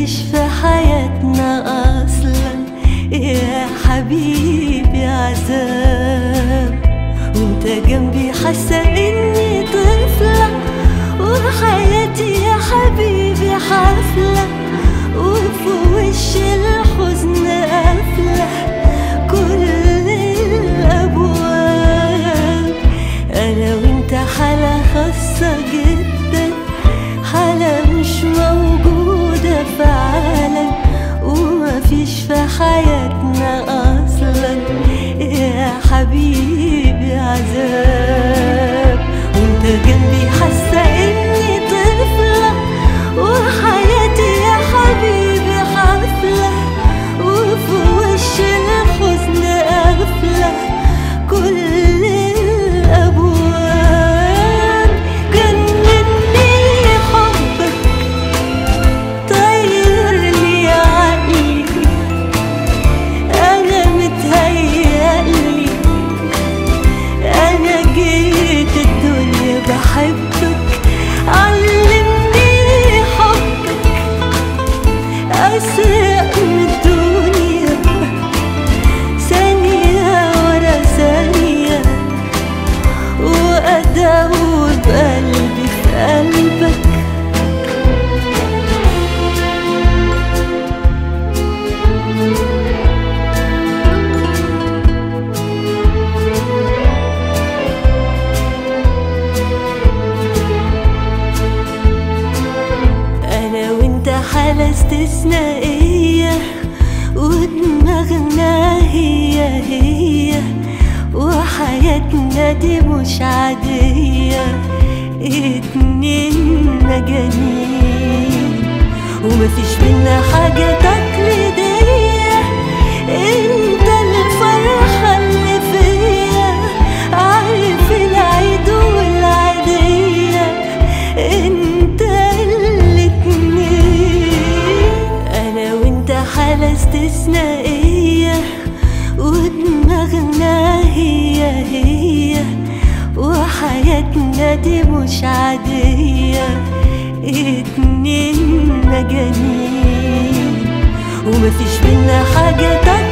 مفيش في حياتنا اصلا يا حبيبي عذاب وانت جنبي حاسه اني طفله وحياتي يا حبيبي حفله وفي وش الحزن قافله كل الابواب انا وانت حاله خاصه جدا حاله مش موجوده في عالم ومفيش في حياتنا اصلا يا حبيبي عذاب وانت جنبي حاسه اني طفله وحياتي يا حبيبي حفله وفي وش الحزن قافله كل الابواب جنني حبك طيرني عقلي انا متهيألي انا جيت الدنيا بحبك علمني حبك اسرق من الدنيا ثانية ورا ثانية وأدور بقلبي في قلبك أنا وأنت حالة استثنائية ودماغنا هي هي وحياتنا دي مش عادية اتنين مجانين ومفيش بينا حاجة تقليدية انت الفرحة اللي فيا عارف العيد والعادية انت الاتنين انا وانت حالة استثنائية ودماغنا هي هي وحياتنا دي مش عادية اتنين مجانين ومفيش بينا حاجة تانية